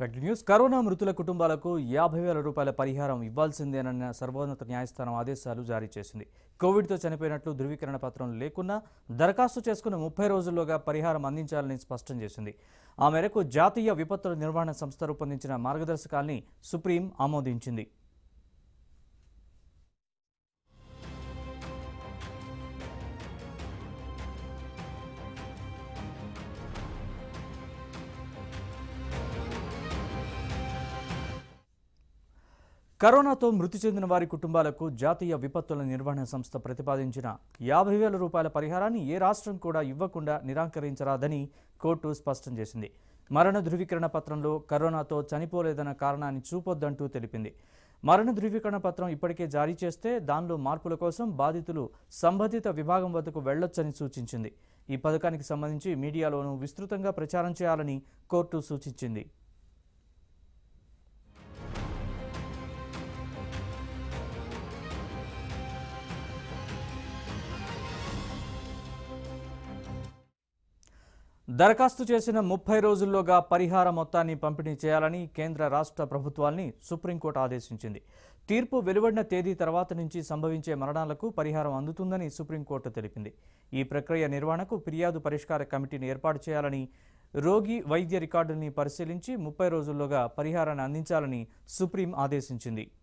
red news corona మృతుల కుటుంబాలకు యాభై వేల రూపాయల పరిహారం ఇవ్వాల్సిందేనన్న సర్వోన్నత న్యాయస్థానం ఆదేశాలు జారీ చేసింది కోవిడ్తో చనిపోయినట్లు ధృవీకరణ పత్రం లేకున్నా దరఖాస్తు చేసుకున్న ముప్పై రోజుల్లోగా పరిహారం అందించాలని స్పష్టం చేసింది ఆ మేరకు జాతీయ విపత్తుల నిర్వహణ సంస్థ రూపొందించిన మార్గదర్శకాల్ని సుప్రీం ఆమోదించింది కరోనాతో మృతి చెందిన వారి కుటుంబాలకు జాతీయ విపత్తుల నిర్వహణ సంస్థ ప్రతిపాదించిన యాభై వేల రూపాయల పరిహారాన్ని ఏ రాష్ట్రం కూడా ఇవ్వకుండా నిరాకరించరాదని కోర్టు స్పష్టం చేసింది మరణ ధృవీకరణ పత్రంలో కరోనాతో చనిపోలేదన్న కారణాన్ని చూపొద్దంటూ తెలిపింది మరణ ధృవీకరణ పత్రం ఇప్పటికే జారీ చేస్తే దానిలో మార్పుల కోసం బాధితులు సంబంధిత విభాగం వద్దకు వెళ్లొచ్చని సూచించింది ఈ పథకానికి సంబంధించి మీడియాలోనూ విస్తృతంగా ప్రచారం చేయాలని కోర్టు సూచించింది దరఖాస్తు చేసిన ముప్పై రోజుల్లోగా పరిహార మొత్తాన్ని పంపిణీ చేయాలని కేంద్ర రాష్ట్ర ప్రభుత్వాల్ని సుప్రీంకోర్టు ఆదేశించింది తీర్పు వెలువడిన తేదీ తర్వాత నుంచి సంభవించే మరణాలకు పరిహారం అందుతుందని సుప్రీంకోర్టు తెలిపింది ఈ ప్రక్రియ నిర్వహణకు ఫిర్యాదు పరిష్కార కమిటీని ఏర్పాటు చేయాలని రోగి వైద్య రికార్డుల్ని పరిశీలించి ముప్పై రోజుల్లోగా పరిహారాన్ని అందించాలని సుప్రీం ఆదేశించింది